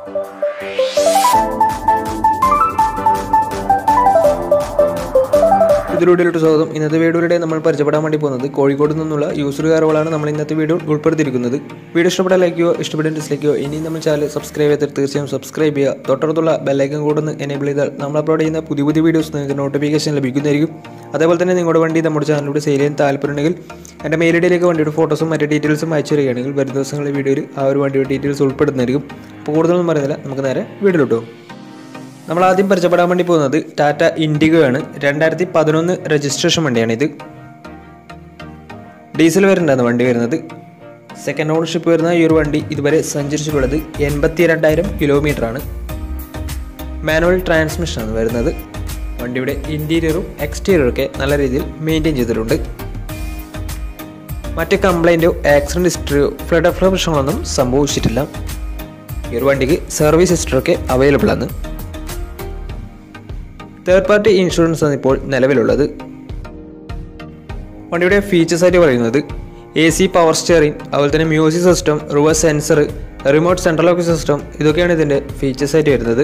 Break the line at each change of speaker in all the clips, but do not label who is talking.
ഇതിലൂടെയുള്ള സ്വാഗതം ഇന്നത്തെ വീഡിയോയിലൂടെ നമ്മൾ പരിചയപ്പെടാൻ വേണ്ടി പോകുന്നത് കോഴിക്കോട് നിന്നുള്ള യൂസർ കാറുകളാണ് നമ്മൾ ഇന്നത്തെ വീഡിയോ ഉൾപ്പെടുത്തിയിരിക്കുന്നത് വീഡിയോ ഇഷ്ടപ്പെട്ടാൽ ലൈക്കോ ഇഷ്ടപ്പെട്ട ഡിസ്ലൈക്കോ ഇനി നമ്മൾ ചാനൽ സബ്സ്ക്രൈബ് ചെയ്തിട്ട് തീർച്ചയായും സബ്സ്ക്രൈബ് ചെയ്യുക തൊട്ടടുത്തുള്ള ബെല്ലൈക്കൻ കൂടെ ഒന്ന് എനേബിൾ ചെയ്താൽ നമ്മൾ അപ്ലോഡ് ചെയ്യുന്ന പുതിയ പുതിയ വീഡിയോസ് നിങ്ങൾക്ക് നോട്ടിഫിക്കേഷൻ ലഭിക്കുന്നതായിരിക്കും അതേപോലെ തന്നെ നിങ്ങളുടെ വണ്ടി നമ്മുടെ ചാനലിലൂടെ സെയിൽ ചെയ്യാൻ താല്പര്യമുണ്ടെങ്കിൽ എൻ്റെ മെയിൽ ഐ ഡിയിലേക്ക് വണ്ടിയുടെ ഫോട്ടോസും മറ്റു ഡീറ്റെയിൽസും അയച്ചു തരികയാണെങ്കിൽ വരും ദിവസങ്ങളിലെ വീഡിയോയിൽ ആ ഒരു വണ്ടിയുടെ ഡീറ്റെയിൽസ് ഉൾപ്പെടുന്നതായിരിക്കും അപ്പോൾ കൂടുതലൊന്നും പറയുന്നില്ല നമുക്ക് നേരെ വീഡിയോയിലോട്ടോ നമ്മൾ ആദ്യം പരിചയപ്പെടാൻ വേണ്ടി പോകുന്നത് ടാറ്റ ഇൻഡിഗോ ആണ് രണ്ടായിരത്തി പതിനൊന്ന് രജിസ്ട്രേഷൻ വണ്ടിയാണിത് ഡീസൽ വരുന്നതാണ് വണ്ടി വരുന്നത് സെക്കൻഡ് ഓണർഷിപ്പ് വരുന്ന ഈ ഒരു വണ്ടി ഇതുവരെ സഞ്ചരിച്ചിട്ടുള്ളത് എൺപത്തി രണ്ടായിരം കിലോമീറ്റർ ആണ് മാനുവൽ ട്രാൻസ്മിഷൻ ആണ് വരുന്നത് വണ്ടിയുടെ ഇൻറ്റീരിയറും എക്സ്റ്റീരിയറും ഒക്കെ നല്ല രീതിയിൽ മെയിൻറ്റെയിൻ ചെയ്തിട്ടുണ്ട് മറ്റ് കംപ്ലൈൻറ്റോ ആക്സിഡൻറ്റ് ഹിസ്റ്ററിയോ ഫ്ലഡ് ഫ്ലോ പ്രശ്നങ്ങളൊന്നും സംഭവിച്ചിട്ടില്ല ഈ ഒരു വണ്ടിക്ക് സർവീസ് ഹിസ്റ്ററൊക്കെ അവൈലബിൾ ആണ് തേർഡ് പാർട്ടി ഇൻഷുറൻസ് ആണ് ഇപ്പോൾ നിലവിലുള്ളത് വണ്ടിയുടെ ഫീച്ചേഴ്സ് ആയിട്ട് പറയുന്നത് എ സി പവർ സ്റ്റിയറിംഗ് അതുപോലെ തന്നെ music system reverse sensor remote central lock system ഇതൊക്കെയാണ് ഇതിൻ്റെ ഫീച്ചേഴ്സ് ആയിട്ട് വരുന്നത്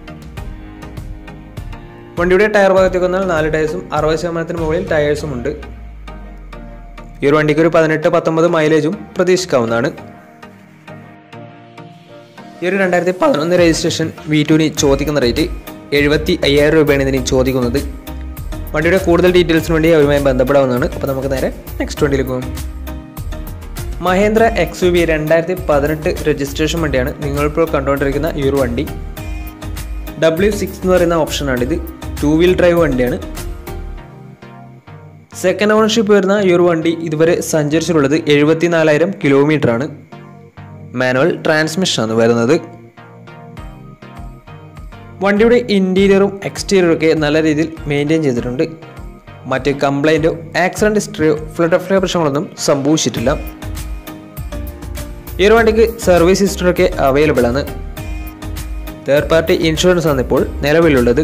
വണ്ടിയുടെ ടയർ ഭാഗത്തേക്ക് വന്നാൽ നാല് ടയേഴ്സും അറുപത് ശതമാനത്തിന് മുകളിൽ ടയേഴ്സും ഉണ്ട് ഈ ഒരു വണ്ടിക്ക് ഒരു പതിനെട്ട് പത്തൊമ്പത് മൈലേജും പ്രതീക്ഷിക്കാവുന്നതാണ് ഈ ഒരു രണ്ടായിരത്തി പതിനൊന്ന് രജിസ്ട്രേഷൻ വി ടുവിന് ചോദിക്കുന്ന റേറ്റ് എഴുപത്തി അയ്യായിരം രൂപയാണ് ഇതിന് ചോദിക്കുന്നത് വണ്ടിയുടെ കൂടുതൽ ഡീറ്റെയിൽസിന് വേണ്ടി അവരുമായി ബന്ധപ്പെടാവുന്നതാണ് അപ്പോൾ നമുക്ക് നേരെ നെക്സ്റ്റ് വണ്ടിയിലേക്ക് പോകും മഹേന്ദ്ര എക്സ് യു വി രണ്ടായിരത്തി പതിനെട്ട് രജിസ്ട്രേഷൻ വണ്ടിയാണ് നിങ്ങളിപ്പോൾ കണ്ടുകൊണ്ടിരിക്കുന്ന ഈ ഒരു വണ്ടി ഡബ്ല്യു സിക്സ് എന്ന് പറയുന്ന ഓപ്ഷനാണിത് ടു വീൽ ഡ്രൈവ് വണ്ടിയാണ് സെക്കൻഡ് ഓണർഷിപ്പ് വരുന്ന ഈ ഒരു വണ്ടി ഇതുവരെ സഞ്ചരിച്ചിട്ടുള്ളത് എഴുപത്തി നാലായിരം കിലോമീറ്റർ ആണ് മാനുവൽ ട്രാൻസ്മിഷൻ ആണ് വരുന്നത് വണ്ടിയുടെ ഇൻറ്റീരിയറും എക്സ്റ്റീരിയറും ഒക്കെ നല്ല രീതിയിൽ മെയിൻറ്റെയിൻ ചെയ്തിട്ടുണ്ട് മറ്റ് കംപ്ലൈൻറ്റോ ആക്സിഡൻറ്റ് ഹിസ്റ്ററിയോ ഫ്ലഡ് ഫ്ലോ പ്രശ്നങ്ങളൊന്നും സംഭവിച്ചിട്ടില്ല ഈ ഒരു വണ്ടിക്ക് സർവീസ് ഹിസ്റ്ററൊക്കെ അവൈലബിൾ ആണ് തേർഡ് പാർട്ടി ഇൻഷുറൻസ് ആണ് ഇപ്പോൾ നിലവിലുള്ളത്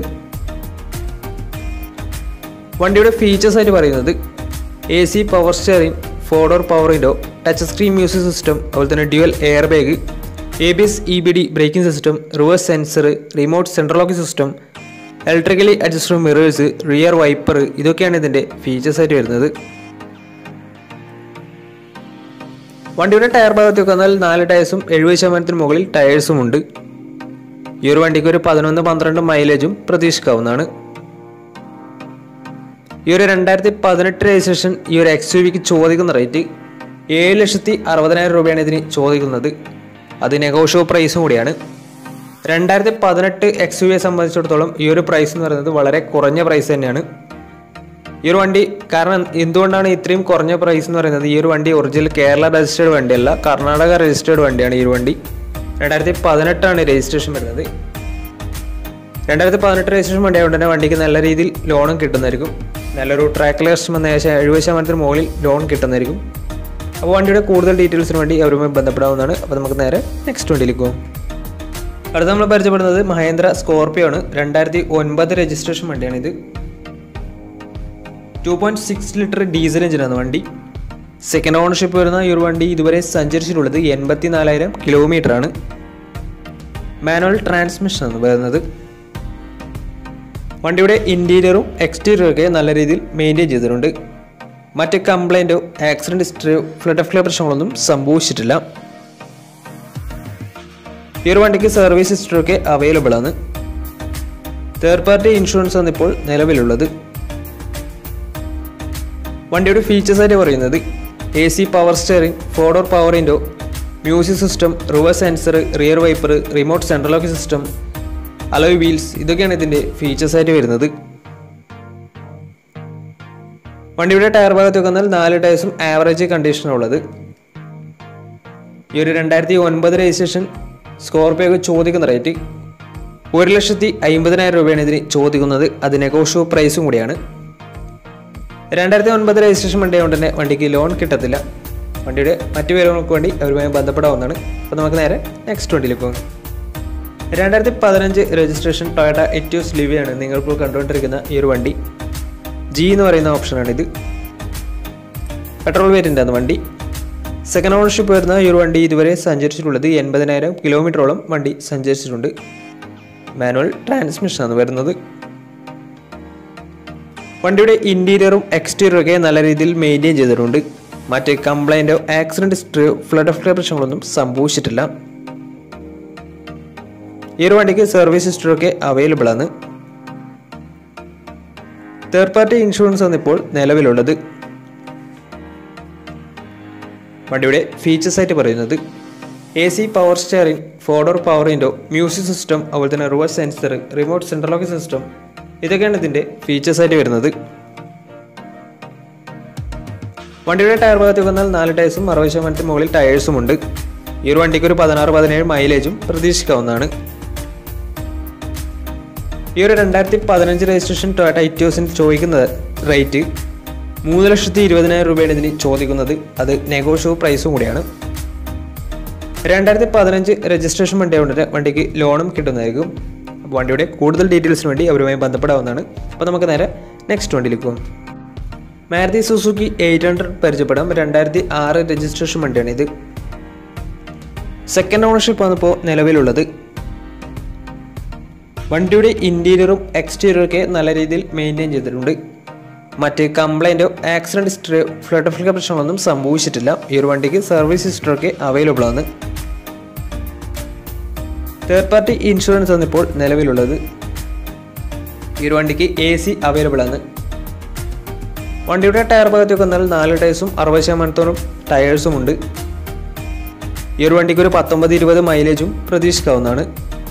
വണ്ടിയുടെ ഫീച്ചേഴ്സ് ആയിട്ട് പറയുന്നത് A C power steering four door power window touch screen music system അതുപോലെ തന്നെ dual air bag A B S E B D braking system reverse sensor remote central locking system electrically adjusted mirrors rear wiper ഇതൊക്കെയാണ് ഇതിൻ്റെ features ആയിട്ട് വരുന്നത് വണ്ടിയുടെ tyre ഭാഗത്തേക്ക് വന്നാൽ നാല് ടയേഴ്സും എഴുപത് ശതമാനത്തിന് മുകളിൽ ടയേഴ്സും ഉണ്ട് ഈ ഒരു വണ്ടിക്ക് ഒരു പതിനൊന്ന് പന്ത്രണ്ട് മൈലേജും പ്രതീക്ഷിക്കാവുന്നതാണ് ഈ ഒരു രണ്ടായിരത്തി പതിനെട്ട് രജിസ്ട്രേഷൻ ഈ ഒരു എക്സ് യു വിക്ക് ചോദിക്കുന്ന റേറ്റ് ഏഴ് ലക്ഷത്തി അറുപതിനായിരം രൂപയാണ് ഇതിന് ചോദിക്കുന്നത് അത് നെഗോഷ്യോ പ്രൈസും കൂടിയാണ് രണ്ടായിരത്തി പതിനെട്ട് എക്സ് യു വിയെ സംബന്ധിച്ചിടത്തോളം ഈ ഒരു പ്രൈസ് എന്ന് പറയുന്നത് വളരെ കുറഞ്ഞ പ്രൈസ് തന്നെയാണ് ഈ ഒരു വണ്ടി കാരണം എന്തുകൊണ്ടാണ് ഇത്രയും കുറഞ്ഞ പ്രൈസ് എന്ന് പറയുന്നത് ഈ ഒരു വണ്ടി ഒറിജിനൽ കേരള രജിസ്റ്റേർഡ് വണ്ടിയല്ല കർണാടക രജിസ്റ്റേർഡ് വണ്ടിയാണ് ഈ ഒരു വണ്ടി രണ്ടായിരത്തി പതിനെട്ടാണ് രജിസ്ട്രേഷൻ വരുന്നത് രണ്ടായിരത്തി പതിനെട്ട് രജിസ്ട്രേഷൻ വണ്ടി ആയതുകൊണ്ട് തന്നെ വണ്ടിക്ക് നല്ല രീതിയിൽ ലോണും കിട്ടുന്നതായിരിക്കും നല്ലൊരു ട്രാക്ക് ലേസ്റ്റ് വന്ന ഏകദേശം എഴുപത് ശതമാനത്തിന് മുകളിൽ ലോൺ കിട്ടുന്നതായിരിക്കും അപ്പോൾ വണ്ടിയുടെ കൂടുതൽ ഡീറ്റെയിൽസിന് വേണ്ടി അവരുമായി ബന്ധപ്പെടാവുന്നതാണ് അപ്പോൾ നമുക്ക് നേരെ നെക്സ്റ്റ് വണ്ടിയിലേക്ക് പോകും അടുത്ത നമ്മൾ പരിചയപ്പെടുന്നത് മഹേന്ദ്ര സ്കോർപ്പിയോ ആണ് രണ്ടായിരത്തി ഒൻപത് രജിസ്ട്രേഷൻ വണ്ടിയാണ് ഇത് two point six litre diesel എഞ്ചിനാണ് വണ്ടി സെക്കൻഡ് ഓണർഷിപ്പ് വരുന്ന ഈ ഒരു വണ്ടി ഇതുവരെ സഞ്ചരിച്ചിട്ടുള്ളത് എൺപത്തി നാലായിരം കിലോമീറ്റർ ആണ് മാനുവൽ ട്രാൻസ്മിഷൻ ആണ് വരുന്നത് വണ്ടിയുടെ ഇൻറ്റീരിയറും എക്സ്റ്റീരിയറും ഒക്കെ നല്ല രീതിയിൽ മെയിൻറ്റെയിൻ ചെയ്തിട്ടുണ്ട് മറ്റ് കംപ്ലൈൻറ്റോ ആക്സിഡൻറ്റ് ഹിസ്റ്ററിയോ ഫ്ലഡ് ഫ്ലോ പ്രശ്നങ്ങളൊന്നും സംഭവിച്ചിട്ടില്ല ഈ ഒരു വണ്ടിക്ക് സർവീസ് ഹിസ്റ്ററിയൊക്കെ അവൈലബിൾ ആണ് തേർഡ് പാർട്ടി ഇൻഷുറൻസ് ആണ് ഇപ്പോൾ നിലവിലുള്ളത് വണ്ടിയുടെ ഫീച്ചേഴ്സ് ആയിട്ട് പറയുന്നത് A C power steering four door power window music system reverse sensor rear wiper remote central lock system alloy wheels ഇതൊക്കെയാണ് ഇതിൻ്റെ ഫീച്ചേഴ്സ് ആയിട്ട് വരുന്നത് വണ്ടിയുടെ ടയർ ഭാഗത്ത് വന്നാൽ നാല് ടയേഴ്സും ആവറേജ് കണ്ടീഷനുള്ളത് ഈ ഒരു രണ്ടായിരത്തി ഒൻപത് രജിസ്ട്രേഷൻ സ്കോർപ്പിയോക്ക് ചോദിക്കുന്ന റേറ്റ് ഒരു ലക്ഷത്തി അമ്പതിനായിരം രൂപയാണ് ഇതിന് ചോദിക്കുന്നത് അത് നെഗോഷ്യോ പ്രൈസും കൂടിയാണ് രണ്ടായിരത്തി ഒൻപത് രജിസ്ട്രേഷൻ വണ്ടി ആയതുകൊണ്ട് തന്നെ വണ്ടിക്ക് ലോൺ കിട്ടത്തില്ല വണ്ടിയുടെ മറ്റു വിവരങ്ങൾക്ക് വേണ്ടി അവരുമായി ബന്ധപ്പെടാവുന്നതാണ് അപ്പോൾ നമുക്ക് നേരെ നെക്സ്റ്റ് വണ്ടിയിലേക്ക് പോകും രണ്ടായിരത്തി പതിനഞ്ച് രജിസ്ട്രേഷൻ ടൊയോട്ട എറ്റ്യൂസ് ലിവിയാണ് നിങ്ങളിപ്പോൾ കണ്ടുകൊണ്ടിരിക്കുന്ന ഈ ഒരു വണ്ടി ജി എന്ന് പറയുന്ന ഓപ്ഷനാണിത് പെട്രോൾ വേരിയൻ്റാണ് വണ്ടി സെക്കൻഡ് ഓണർഷിപ്പ് വരുന്ന ഈ ഒരു വണ്ടി ഇതുവരെ സഞ്ചരിച്ചിട്ടുള്ളത് എൺപതിനായിരം കിലോമീറ്ററോളം വണ്ടി സഞ്ചരിച്ചിട്ടുണ്ട് മാനുവൽ ട്രാൻസ്മിഷനാണ് വരുന്നത് വണ്ടിയുടെ ഇൻറ്റീരിയറും എക്സ്റ്റീരിയറും ഒക്കെ നല്ല രീതിയിൽ മെയിൻറ്റെയിൻ ചെയ്തിട്ടുണ്ട് മറ്റ് കംപ്ലൈൻറ്റോ ആക്സിഡൻറ്റ് ഹിസ്റ്ററിയോ ഫ്ലഡ് ഓഫ് പ്രശ്നങ്ങളൊന്നും സംഭവിച്ചിട്ടില്ല ഈ ഒരു വണ്ടിക്ക് സർവീസ് ഹിസ്റ്ററൊക്കെ അവൈലബിൾ ആണ് തേർഡ് പാർട്ടി ഇൻഷുറൻസ് ആണ് ഇപ്പോൾ നിലവിലുള്ളത് വണ്ടിയുടെ ഫീച്ചേഴ്സ് ആയിട്ട് പറയുന്നത് A C power steering four door power window music system അതുപോലെ തന്നെ reverse sensor remote central lock system ഇതൊക്കെയാണ് ഇതിൻ്റെ ഫീച്ചേഴ്സ് ആയിട്ട് വരുന്നത് വണ്ടിയുടെ ടയർ ഭാഗത്ത് വന്നാൽ നാല് ടയർസും അറുപത് ശതമാനത്തിന് മുകളിൽ ടയേഴ്സും ഉണ്ട് ഈ ഒരു വണ്ടിക്ക് ഒരു പതിനാറ് പതിനേഴ് മൈലേജും പ്രതീക്ഷിക്കാവുന്നതാണ് ഈ ഒരു രണ്ടായിരത്തി പതിനഞ്ച് രജിസ്ട്രേഷൻ ടൊയോട്ട ഇറ്റിയോസിന് ചോദിക്കുന്ന റേറ്റ് മൂന്ന് ലക്ഷത്തി ഇരുപതിനായിരം രൂപയാണ് ഇതിന് ചോദിക്കുന്നത് അത് നെഗോഷ്യബിൾ പ്രൈസും കൂടിയാണ് രണ്ടായിരത്തി പതിനഞ്ച് രജിസ്ട്രേഷൻ വണ്ടി ആയതുകൊണ്ട് വണ്ടിക്ക് ലോണും കിട്ടുന്നതായിരിക്കും അപ്പോൾ വണ്ടിയുടെ കൂടുതൽ ഡീറ്റെയിൽസിന് വേണ്ടി അവരുമായി ബന്ധപ്പെടാവുന്നതാണ് അപ്പോൾ നമുക്ക് നേരെ നെക്സ്റ്റ് വണ്ടിയിലേക്ക് പോകാം മാരുതി സുസുക്കി എയ്റ്റ് ഹൺഡ്രഡ് പരിചയപ്പെടാം രണ്ടായിരത്തി ആറ് രജിസ്ട്രേഷൻ വണ്ടിയാണ് ഇത് സെക്കൻഡ് ഓണർഷിപ്പ് വന്നപ്പോൾ നിലവിലുള്ളത് വണ്ടിയുടെ ഇൻറ്റീരിയറും എക്സ്റ്റീരിയറും ഒക്കെ നല്ല രീതിയിൽ മെയിൻറ്റെയിൻ ചെയ്തിട്ടുണ്ട് മറ്റ് കംപ്ലൈൻറ്റോ ആക്സിഡൻറ്റ് ഹിസ്റ്ററിയോ ഫ്ലഡ് ഓഫ് പ്രശ്നങ്ങളൊന്നും സംഭവിച്ചിട്ടില്ല ഈ ഒരു വണ്ടിക്ക് സർവീസ് ഹിസ്റ്ററൊക്കെ അവൈലബിൾ ആണ് തേർഡ് പാർട്ടി ഇൻഷുറൻസ് ആണ് ഇപ്പോൾ നിലവിലുള്ളത് ഈ ഒരു വണ്ടിക്ക് എ സി അവൈലബിൾ ആണ് വണ്ടിയുടെ ടയർ ഭാഗത്തേക്ക് വന്നാൽ നാല് ടയേഴ്സും അറുപത് ശതമാനത്തോളം ടയേഴ്സും ഉണ്ട് ഈ ഒരു വണ്ടിക്ക് ഒരു പത്തൊമ്പത് ഇരുപത് മൈലേജും പ്രതീക്ഷിക്കാവുന്നതാണ്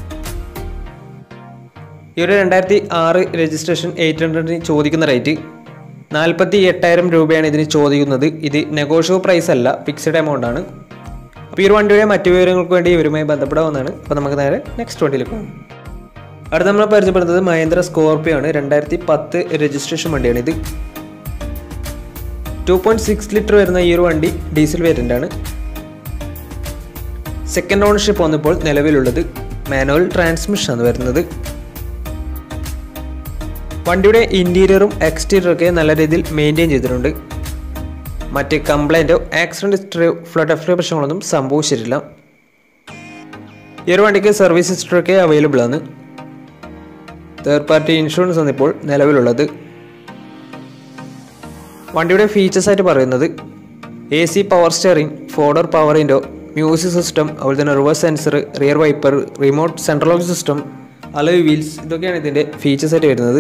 ഈ ഒരു രണ്ടായിരത്തി ആറ് രജിസ്ട്രേഷൻ എയ്റ്റ് ഹൺഡ്രഡിന് ചോദിക്കുന്ന റേറ്റ് നാൽപ്പത്തി എട്ടായിരം രൂപയാണ് ഇതിന് ചോദിക്കുന്നത് ഇത് നെഗോഷ്യബിൾ പ്രൈസ് അല്ല ഫിക്സഡ് എമൗണ്ട് ആണ് അപ്പോൾ ഈ ഒരു വണ്ടിയുടെ മറ്റു വിവരങ്ങൾക്ക് വേണ്ടി ഇവരുമായി ബന്ധപ്പെടാവുന്നതാണ് അപ്പോൾ നമുക്ക് നേരെ നെക്സ്റ്റ് വണ്ടിയിലേക്ക് പോകും അടുത്ത നമ്മൾ പരിചയപ്പെടുന്നത് മഹേന്ദ്ര സ്കോർപ്പിയോ ആണ് രണ്ടായിരത്തി പത്ത് രജിസ്ട്രേഷൻ വണ്ടിയാണ് ഇത് ടു പോയിൻറ്റ് സിക്സ് ലിറ്റർ വരുന്ന ഈ ഒരു വണ്ടി ഡീസൽ വേരിയൻ്റ് ആണ് സെക്കൻഡ് ഓണർഷിപ്പ് വന്നപ്പോൾ നിലവിലുള്ളത് മാനുവൽ ട്രാൻസ്മിഷൻ ആണ് വരുന്നത് വണ്ടിയുടെ ഇൻറ്റീരിയറും എക്സ്റ്റീരിയറും ഒക്കെ നല്ല രീതിയിൽ മെയിൻറ്റെയിൻ ചെയ്തിട്ടുണ്ട് മറ്റ് കംപ്ലൈൻറ്റോ ആക്സിഡൻറ്റ് ഹിസ്റ്ററിയോ ഫ്ലഡ് ഓഫ് പ്രശ്നങ്ങളൊന്നും സംഭവിച്ചിട്ടില്ല ഈ ഒരു വണ്ടിക്ക് സർവീസ് ഹിസ്റ്ററൊക്കെ അവൈലബിൾ ആണ് തേർഡ് പാർട്ടി ഇൻഷുറൻസ് ആണ് ഇപ്പോൾ നിലവിലുള്ളത് വണ്ടിയുടെ ഫീച്ചേഴ്സ് ആയിട്ട് പറയുന്നത് A C power steering four door power window music system അതുപോലെ തന്നെ reverse sensor rear wiper remote central lock system alloy wheels ഇതൊക്കെയാണ് ഇതിൻ്റെ ഫീച്ചേഴ്സ് ആയിട്ട് വരുന്നത്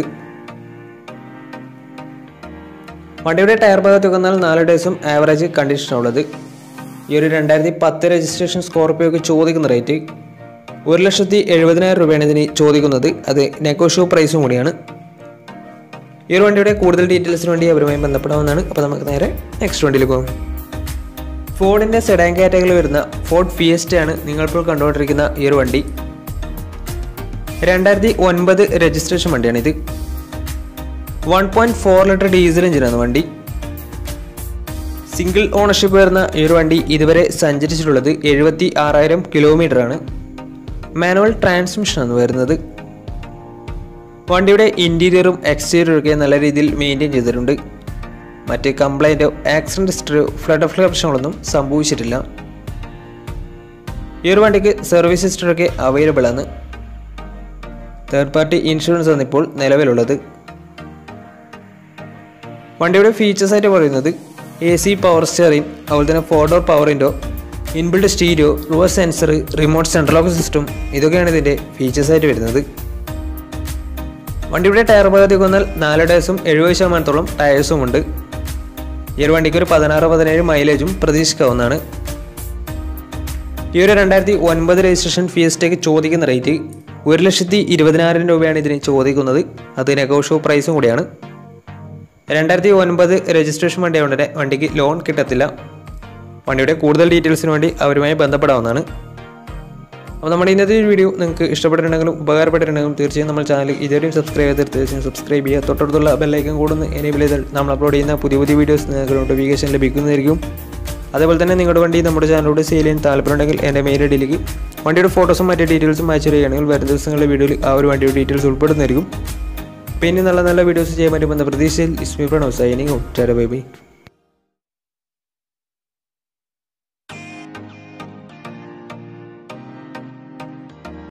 വണ്ടിയുടെ ടയർ ഭാഗത്ത് വന്നാൽ നാല് ഡേയ്സും ആവറേജ് കണ്ടീഷനാണുള്ളത് ഈ ഒരു രണ്ടായിരത്തി പത്ത് രജിസ്ട്രേഷൻ സ്കോർപ്പിയോക്ക് ചോദിക്കുന്ന റേറ്റ് ഒരു ലക്ഷത്തി എഴുപതിനായിരം രൂപയാണ് ഇതിന് ചോദിക്കുന്നത് അത് നെഗോഷ്യോ പ്രൈസും കൂടിയാണ് ഈ ഒരു വണ്ടിയുടെ കൂടുതൽ ഡീറ്റെയിൽസിന് വേണ്ടി അവരുമായി ബന്ധപ്പെടാവുന്നതാണ് അപ്പോൾ നമുക്ക് നേരെ നെക്സ്റ്റ് വണ്ടിയിലേക്ക് പോകും ഫോർഡിൻ്റെ സെഡാൻ കാറ്റഗറിയിൽ വരുന്ന ഫോർഡ് ഫിയസ്റ്റയാണ് നിങ്ങളിപ്പോൾ കണ്ടുകൊണ്ടിരിക്കുന്ന ഈ ഒരു വണ്ടി രണ്ടായിരത്തി ഒൻപത് രജിസ്ട്രേഷൻ വണ്ടിയാണ് ഇത് one point four litre diesel എഞ്ചിനാണ് വണ്ടി സിംഗിൾ ഓണർഷിപ്പ് വരുന്ന ഈ ഒരു വണ്ടി ഇതുവരെ സഞ്ചരിച്ചിട്ടുള്ളത് എഴുപത്തി ആറായിരം കിലോമീറ്റർ ആണ് മാനുവൽ ട്രാൻസ്മിഷനാണ് വരുന്നത് വണ്ടിയുടെ ഇൻറ്റീരിയറും എക്സ്റ്റീരിയറും ഒക്കെ നല്ല രീതിയിൽ മെയിൻറ്റെയിൻ ചെയ്തിട്ടുണ്ട് മറ്റ് കംപ്ലൈൻറ്റോ ആക്സിഡൻറ്റ് ഹിസ്റ്ററിയോ ഫ്ലഡ് ഓഫ് പ്രശ്നങ്ങളൊന്നും സംഭവിച്ചിട്ടില്ല ഈ ഒരു വണ്ടിക്ക് സർവീസ് ഹിസ്റ്ററൊക്കെ അവൈലബിൾ ആണ് തേർഡ് പാർട്ടി ഇൻഷുറൻസ് ആണ് ഇപ്പോൾ നിലവിലുള്ളത് വണ്ടിയുടെ ഫീച്ചേഴ്സ് ആയിട്ട് പറയുന്നത് എ സി പവർ സ്റ്റിയറിംഗ് അതുപോലെ തന്നെ four door power window inbuilt stereo reverse sensor remote central lock system ഇതൊക്കെയാണ് ഇതിൻ്റെ ഫീച്ചേഴ്സ് ആയിട്ട് വരുന്നത് വണ്ടിയുടെ ടയർ ഭാഗത്തേക്ക് വന്നാൽ നാല് ടയേഴ്സും എഴുപത് ശതമാനത്തോളം ടയേഴ്സും ഉണ്ട് ഈ ഒരു വണ്ടിക്ക് ഒരു പതിനാറ് പതിനേഴ് മൈലേജും പ്രതീക്ഷിക്കാവുന്നതാണ് ഈ ഒരു രണ്ടായിരത്തി ഒൻപത് രജിസ്ട്രേഷൻ ഫീസ്റ്റേക്ക് ചോദിക്കുന്ന റേറ്റ് ഒരു ലക്ഷത്തി ഇരുപതിനായിരം രൂപയാണ് ഇതിന് ചോദിക്കുന്നത് അത് നെഗോഷ്യോ പ്രൈസും കൂടിയാണ് രണ്ടായിരത്തി ഒൻപത് രജിസ്ട്രേഷൻ വണ്ടി ആയതുകൊണ്ട് തന്നെ വണ്ടിക്ക് ലോൺ കിട്ടത്തില്ല വണ്ടിയുടെ കൂടുതൽ ഡീറ്റെയിൽസിന് വേണ്ടി അവരുമായി ബന്ധപ്പെടാവുന്നതാണ് അപ്പോൾ നമ്മുടെ ഇന്നത്തെ ഈ വീഡിയോ നിങ്ങൾക്ക് ഇഷ്ടപ്പെട്ടിട്ടുണ്ടെങ്കിലും ഉപകാരപ്പെട്ടിട്ടുണ്ടെങ്കിലും തീർച്ചയായും നമ്മൾ ചാനൽ ഇതുവരെയും സബ്സ്ക്രൈബ് ചെയ്ത് തീർച്ചയായും സബ്സ്ക്രൈബ് ചെയ്യുക തൊട്ടടുത്തുള്ള ബെല്ലൈക്കൻ കൂടുന്ന എനേബിൾ ചെയ്താൽ നമ്മൾ അപ്ലോഡ് ചെയ്യുന്ന പുതിയ പുതിയ വീഡിയോസ് നിങ്ങൾക്ക് നോട്ടിഫിക്കേഷൻ ലഭിക്കുന്നതായിരിക്കും അതേപോലെ തന്നെ നിങ്ങളുടെ വണ്ടി നമ്മുടെ ചാനലിലൂടെ സെയിൽ ചെയ്യാൻ താല്പര്യമുണ്ടെങ്കിൽ എൻ്റെ മെയിൽ ഐ ഡിയിലേക്ക് വണ്ടിയുടെ ഫോട്ടോസും മറ്റു ഡീറ്റെയിൽസും അയച്ചു തരികയാണെങ്കിൽ വരും ദിവസങ്ങളിലെ വീഡിയോയിൽ ആ ഒരു വണ്ടിയുടെ ഡീറ്റെയിൽസ് ഉൾപ്പെടുന്നതായിരിക്കും പിന്നെ നല്ല നല്ല വീഡിയോസ് ചെയ്യാൻ പറ്റുമെന്ന പ്രതീക്ഷയിൽ is me Pranav signing out bye by